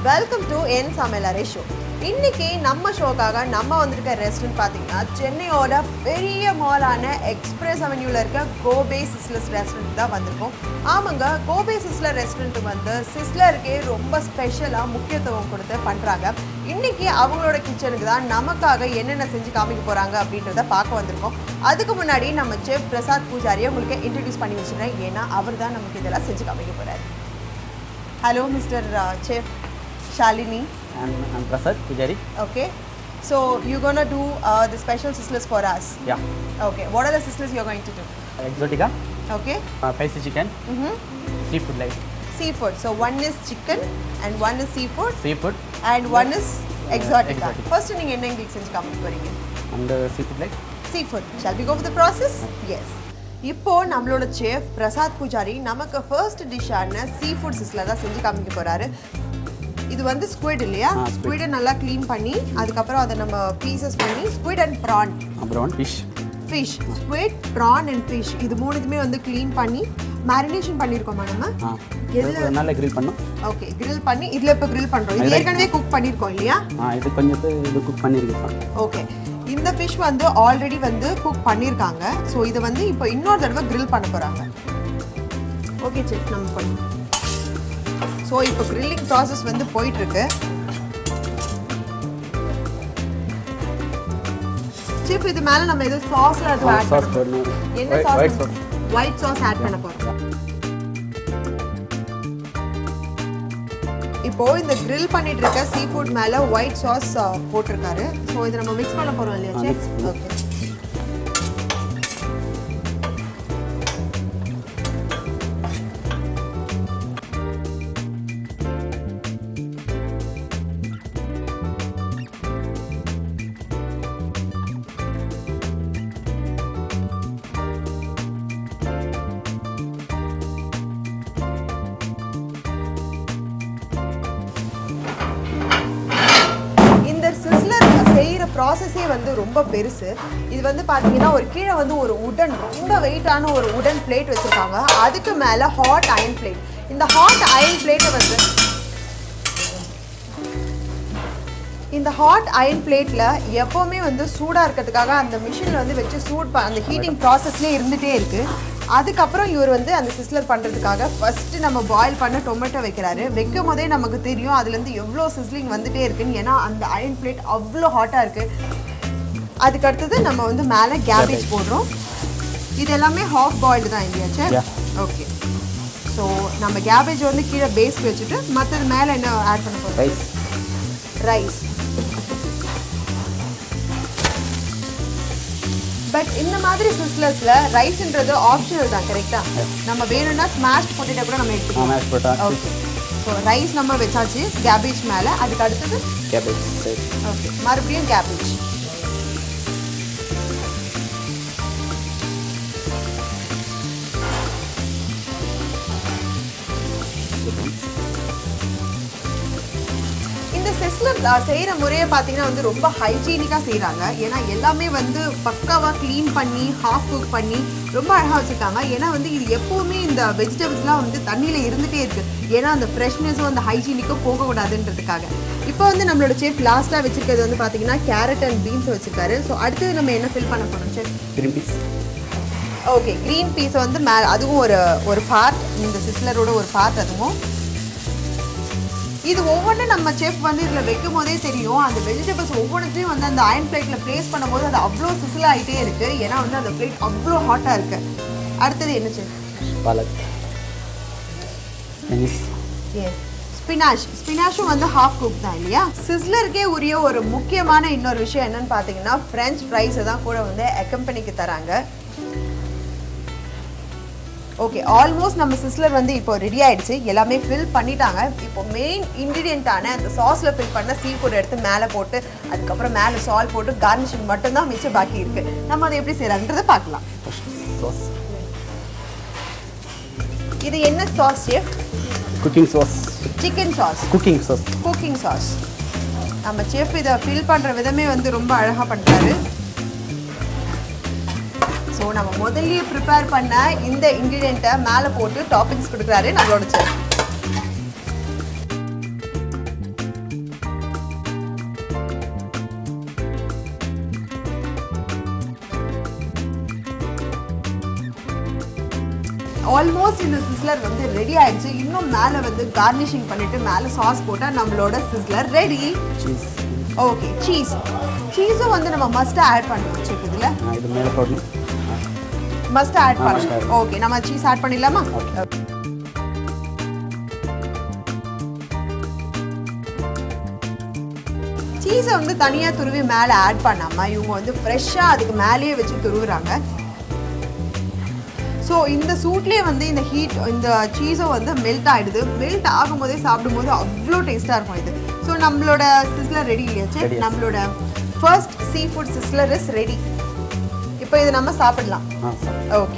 Welcome to என் சமையலறை show இன்னைக்கு நம்ம ஷோக்காக நம்ம வந்திருக்க ரெஸ்டாரண்ட் பார்த்தீங்கன்னா சென்னையோட பெரிய மாலான எக்ஸ்பிரஸ் அவென்யூவில் இருக்க கோபே சிஸ்லர்ஸ் ரெஸ்டாரண்ட் தான் வந்திருக்கோம் ஆமாங்க கோபே சிஸ்லர் ரெஸ்டாரண்ட் வந்து சிஸ்லருக்கே ரொம்ப ஸ்பெஷலாக முக்கியத்துவம் கொடுத்து பண்ணுறாங்க இன்னைக்கு அவங்களோட கிச்சனுக்கு தான் நமக்காக என்னென்ன செஞ்சு காமிக்க போகிறாங்க அப்படின்றத பார்க்க வந்திருக்கோம் அதுக்கு முன்னாடி நம்ம செஃப் பிரசாத் பூஜாரியை உங்களுக்கு இன்ட்ரடியூஸ் பண்ணி வச்சுருக்கேன் ஏன்னா அவர் தான் நமக்கு இதெல்லாம் செஞ்சு காமிக்க போகிறாரு hello mister chef Shalini I'm, I'm Prasad Pujari. Okay. So you're gonna do uh, the special sizzlers for us. Yeah. Okay. What are the sizzlers you're going to do? Exotica, Okay. uh, spicy chicken, Mm-hmm. seafood like Seafood. So one is chicken and one is seafood seafood and one is exotica. exotica. First நீங்க என்ன எங்களுக்கு செஞ்சு காமிக்க போறீங்க and uh, seafood like seafood. Shall we go with the process? Yes. இப்போ நம்மளோட chef Prasad pujari நமக்கு first டிஷ்ஷான sea food சிஸ்ல தான் செஞ்சு காமிக்க போறாரு இது வந்து ஸ்குவிட் இல்லையா ஆ, squid. ஸ்குவிடை நல்லா க்ளீன் பண்ணி அதுக்கப்புறம் அதை நம்ம பீசஸ் பண்ணி squid and prawn brown fish. Fish squid prawn and fish இது மூணுதுமே வந்து க்ளீன் பண்ணி மேரினேஷன் பண்ணியிருக்கோமா நம்ம ஆ எதுல? இது நல்லா grill பண்ணோம் ஓகே grill பண்ணி இதில் இப்போ grill பண்ணுறோம் இது அதுல- ஏற்கனவே குக் பண்ணியிருக்கோம் இல்லையா ஆ இது கொஞ்சம் இது குக் பண்ணியிருக்கேன் ஓகே இந்த ஃபிஷ் வந்து ஆல்ரெடி வந்து குக் பண்ணியிருக்காங்க ஸோ இதை வந்து இப்போ இன்னொரு தடவை grill பண்ண போகிறாங்க ஓகே செக் நம்ம பண்ணி ஸோ இப்போ கிரில்லிங் ப்ராசஸ் வந்து போயிட்டு இருக்கு சிப் இது மேலே நம்ம எதுவும் சாஸ்ல எதுவும் ஆட் சாஸ் பண்ண போடணும் என்ன White- white sauce sauce. White sauce add பண்ண போகிறோம் இப்போ இந்த grill பண்ணிட்டு இருக்க சீ ஃபுட் மேல ஒயிட் சாஸ் போட்டிருக்காரு ஸோ இதை நம்ம மிக்ஸ் பண்ண போறோம் இல்லையா ஆ, செஃப் mix பண்ணு. ஓகே இந்த சிஸ்லர் செய்கிற ப்ராசஸே வந்து ரொம்ப பெருசு இது வந்து பார்த்தீங்கன்னா ஒரு கீழே வந்து ஒரு உடன் ரொம்ப வெயிட்டான ஒரு உடன் பிளேட் வச்சுருக்காங்க அதுக்கு மேலே ஹாட் அயன் பிளேட் இந்த ஹாட் அயன் பிளேட்டை வந்து இந்த ஹாட் அயன் பிளேட்டில் எப்போவுமே வந்து சூடாக இருக்கிறதுக்காக அந்த மிஷினில் வந்து வச்சு சூட் ப- அந்த ஹீட்டிங் ப்ராசஸ்லேயே இருந்துகிட்டே இருக்குது அதுக்கப்புறம் இவர் வந்து அந்த சிஸ்லர் பண்ணுறதுக்காக ஃபஸ்ட்டு நம்ம பாயில் பண்ண டொமேட்டோ வைக்கிறாரு வைக்கும் போதே நமக்கு தெரியும் அதுலேருந்து எவ்வளோ சிஸ்லிங் வந்துட்டே இருக்குன்னு ஏன்னா அந்த அயன் பிளேட் அவ்வளோ ஹாட்டாக இருக்குது அதுக்கு அடுத்தது நம்ம வந்து மேலே கேபேஜ் போடுறோம் இது எல்லாமே ஹாஃப் பாயில்டு தான் இல்லையா சார் Yeah. ஓகே ஸோ நம்ம கேபேஜ் வந்து கீழே பேஸ்க்கு வச்சுட்டு மற்றது மேலே என்ன ஆட் பண்ண போகிறோம் ரைஸ் ரைஸ் பட் இந்த மாதிரி சிஸ்லர்ஸ்ல ரைஸ்ன்றது ஆப்ஷனல் தான் கரெக்டா நம்ம வேணும்னா ஸ்மாஷ் பொட்டேட்டோ கூட நம்ம ஆ எடுத்துக்கலாம் மேஷ் போட்டா ஓகே ஸோ ரைஸ் நம்ம வச்சாச்சு கேபேஜ் மேலே அதுக்கு அடுத்தது கேபேஜ் ரைஸ் ஓகே மறுபடியும் கேபேஜ் இந்த சிஸ்லர் செய்கிற முறையை பார்த்தீங்கன்னா வந்து ரொம்ப ஹைஜீனிக்காக செய்கிறாங்க ஏன்னா எல்லாமே வந்து பக்காவாக க்ளீன் பண்ணி ஹாஃப் குக் பண்ணி ரொம்ப அழகாக வச்சுருக்காங்க ஏன்னா வந்து இது எப்போவுமே இந்த வெஜிடபிள்ஸ்லாம் வந்து தண்ணியில் இருந்துகிட்டே இருக்குது ஏன்னா அந்த ஃப்ரெஷ்னஸும் அந்த ஹைஜீனிக்கும் போகக்கூடாதுன்றதுக்காக இப்போ வந்து நம்மளோட செஃப் லாஸ்ட்டாக வச்சுருக்கிறது வந்து பார்த்தீங்கன்னா கேரட் அண்ட் பீன்ஸ் வச்சுருக்காரு ஸோ அடுத்தது நம்ம என்ன ஃபில் பண்ண போகிறோம் chef green peas okay green peas வந்து மே அதுவும் ஒரு ஒரு பார்ட் இந்த சிஸ்லரோட ஒரு பார்ட் அதுவும் இது ஒவ்வொன்றும் நம்ம செஃப் வந்து இதில் வைக்கும் போதே தெரியும் அந்த வெஜிடபிள்ஸ் ஒவ்வொன்றுத்தையும் வந்து அந்த அயன் பிளேட்டில் ப்ளேஸ் பண்ணும்போது அது அவ்வளோ சிசில் ஆகிட்டே இருக்குது ஏன்னா வந்து அந்த பிளேட் அவ்வளோ ஹாட்டாக இருக்குது அடுத்தது என்ன செஃப் பாலக் வெனிஸ் எஸ் ஸ்பினாஷ் ஸ்பினாஷும் வந்து ஹாஃப் குக் தான் இல்லையா சிஸ்லருக்கே உரிய ஒரு முக்கியமான இன்னொரு விஷயம் என்னன்னு பார்த்தீங்கன்னா ஃப்ரெஞ்ச் ஃப்ரைஸை தான் கூட வந்து அக்கம்பெனிக்கு தராங்க ஓகே ஆல்மோஸ்ட் நம்ம சிஸ்லர் வந்து இப்போ ரெடி ஆயிடுச்சு எல்லாமே ஃபில் பண்ணிட்டாங்க இப்போ மெயின் இன்க்ரீடியண்ட்டான அந்த சாஸில் ஃபில் பண்ண சீ ஃபுட் எடுத்து மேலே போட்டு அதுக்கப்புறம் மேலே சால் போட்டு கார்னிஷிங் மட்டும்தான் மிச்சம் பாக்கி இருக்கு நம்ம அதை எப்படி செய்யலான்றதை பார்க்கலாம் சாஸ் இது என்ன sauce chef cooking sauce chicken sauce cooking sauce cooking sauce நம்ம செஃப் இதை ஃபில் பண்ணுற விதமே வந்து ரொம்ப அழகாக பண்ணுறாரு ஸோ நம்ம முதல்லயே ப்ரிப்பேர் பண்ண இந்த இன்க்ரீடியண்ட்டை மேலே போட்டு டாப்பிங்ஸ் கொடுக்குறாரு நம்மளோட செஃப் ஆல்மோஸ்ட் இந்த சிஸ்லர் வந்து ரெடி ஆயிடுச்சு இன்னும் மேலே வந்து கார்னிஷிங் பண்ணிட்டு மேலே சாஸ் போட்டால் நம்மளோட sizzler ready cheese okay cheese சீஸும் வந்து நம்ம மஸ்ட்டாக ஆட் பண்ணணும் செக் இதில் இது மேலே போடணும் ஆ, மஸ்ட் ஆட் ஆ, must பண்ணணும் add. ஓகே நம்ம சீஸ் ஆட் பண்ணிடலாமா Okay. சீஸை வந்து தனியாக துருவி மேலே ஆட் பண்ணாமல் இவங்க வந்து ஃப்ரெஷ்ஷாக அதுக்கு மேலேயே வச்சு துருவுறாங்க ஸோ இந்த சூட்லேயே வந்து இந்த ஹீட் இந்த சீஸும் வந்து மெல்ட் ஆகிடுது மெல்ட் ஆகும்போதே சாப்பிடும்போது அவ்வளோ டேஸ்ட்டாக இருக்கும் இது ஸோ நம்மளோட சிஸ்லர் ரெடி இல்லையாச்சு Ready, yes. நம்மளோட first seafood sizzler is ready இப்போ இதை நம்ம சாப்பிடலாம் ஆ சார் ஓகே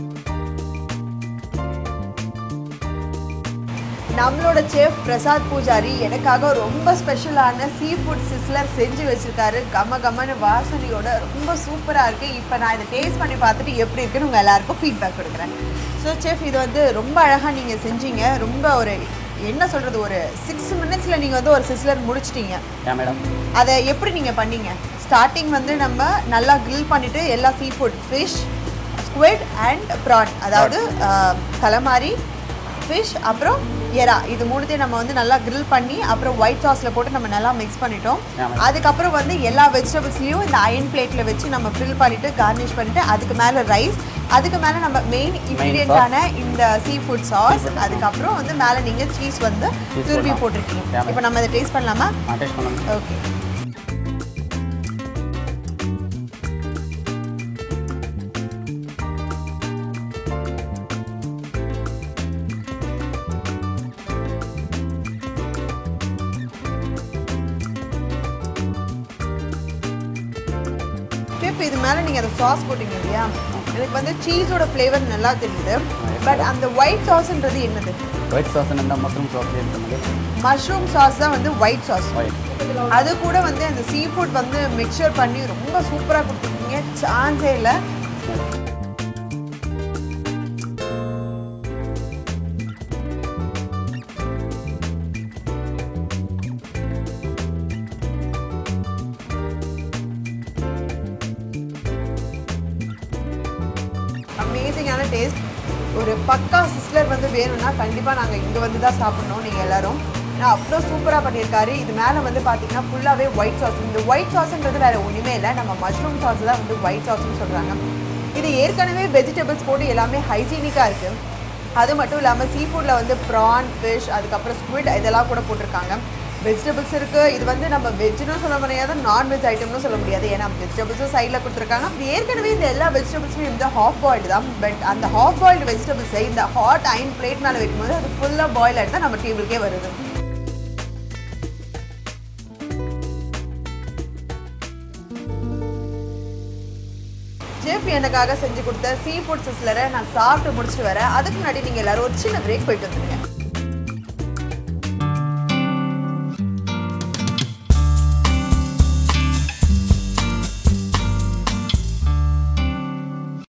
நம்மளோட செஃப் பிரசாத் பூஜாரி எனக்காக ரொம்ப ஸ்பெஷலான சீ ஃபுட் சிஸ்லர் செஞ்சு வச்சிருக்காரு கம கமன்னு வாசனையோட ரொம்ப சூப்பராக இருக்குது இப்போ நான் இதை டேஸ்ட் பண்ணி பார்த்துட்டு எப்படி இருக்குன்னு உங்கள் எல்லாருக்கும் ஃபீட்பேக் கொடுக்குறேன் ஸோ செஃப் இது வந்து ரொம்ப அழகாக நீங்கள் செஞ்சீங்க ரொம்ப ஒரு என்ன சொல்கிறது ஒரு சிக்ஸ் மினிட்ஸில் நீங்கள் வந்து ஒரு சிஸ்லர் முடிச்சிட்டீங்க ஏன் மேடம் அதை எப்படி நீங்கள் பண்ணீங்க ஸ்டார்டிங் வந்து நம்ம நல்லா grill பண்ணிட்டு எல்லா seafood fish squid and prawn அதாவது கலமாரி ஃபிஷ் அப்புறம் எறா இது மூணுத்தையும் நம்ம வந்து நல்லா grill பண்ணி அப்புறம் ஒயிட் சாஸில் போட்டு நம்ம நல்லா மிக்ஸ் பண்ணிட்டோம் ஆமா. அதுக்கப்புறம் வந்து எல்லா வெஜிடபிள்ஸ்லையும் இந்த அயன் பிளேட்டில் வச்சு நம்ம ஃபில் பண்ணிட்டு கார்னிஷ் பண்ணிட்டு அதுக்கு மேலே ரைஸ் அதுக்கு மேலே நம்ம மெயின் இன்க்ரீடியண்டான இந்த சீ ஃபுட் சாஸ் அதுக்கப்புறம் வந்து மேலே நீங்கள் சீஸ் வந்து Cheese துருவி போடலாம். போட்டிருக்கீங்க ஆமா. இப்போ நம்ம இதை டேஸ்ட் பண்ணலாமா ஆ டேஸ்ட் பண்ணுங்க ஓகே டிப் இது மேலே நீங்கள் அந்த சாஸ் போட்டீங்க இல்லையா எனக்கு வந்து சீஸோட ஃப்ளேவர் நல்லா தெரியுது பட் அந்த ஒயிட் சாஸ்ன்றது என்னது ஒயிட் சாஸ் என்ன மஷ்ரூம் சாஸ் இருக்கிறது மஷ்ரூம் சாஸ் தான் வந்து ஒயிட் சாஸ் ஒயிட் அது கூட வந்து அந்த சீ ஃபுட் வந்து மிக்சர் பண்ணி ரொம்ப சூப்பராக கொடுத்துருக்கீங்க சான்ஸே இல்லை அமேசிங்கான டேஸ்ட் ஒரு பக்கா சிஸ்லர் வந்து வேணும்னா கண்டிப்பாக நாங்கள் இங்கே வந்து தான் சாப்பிட்ணும் நீங்கள் எல்லாரும் ஏன்னா அவ்வளோ சூப்பராக பண்ணியிருக்காரு இது மேலே வந்து பார்த்தீங்கன்னா ஃபுல்லாகவே ஒயிட் சாஸ் இந்த ஒயிட் சாஸ்ன்றது வேறு ஒன்றுமே இல்லை நம்ம மஷ்ரூம் சாஸ் தான் வந்து ஒயிட் சாஸ்னு சொல்கிறாங்க இது ஏற்கனவே வெஜிடபிள்ஸ் போட்டு எல்லாமே ஹைஜீனிக்காக இருக்குது அது மட்டும் இல்லாமல் சீ ஃபுட்டில் வந்து ப்ரான் ஃபிஷ் அதுக்கப்புறம் ஸ்குவிட் இதெல்லாம் கூட போட்டிருக்காங்க வெஜிடபிள்ஸ் இருக்குது இது வந்து நம்ம வெஜ்னு சொல்ல முடியாது நான்வெஜ் ஐட்டம்னு சொல்ல முடியாது ஏன்னா வெஜிடபிள்ஸும் சைடில் கொடுத்துருக்காங்க இது ஏற்கனவே இந்த எல்லா வெஜிடபிள்ஸுமே வந்து ஹாஃப் பாயில்டு தான் பட் அந்த ஹாஃப் பாயில்டு வெஜிடபிள்ஸை இந்த ஹாட் அயன் பிளேட் மேலே வைக்கும்போது அது ஃபுல்லாக பாயில் ஆகிட்டு தான் நம்ம டேபிளுக்கே வருது செஃப் எனக்காக செஞ்சு கொடுத்த சீ ஃபுட் சிஸ்லரை நான் சாப்பிட்டு முடிச்சுட்டு வரேன் அதுக்கு முன்னாடி நீங்கள் எல்லாரும் ஒரு சின்ன பிரேக் போயிட்டு வந்துருங்க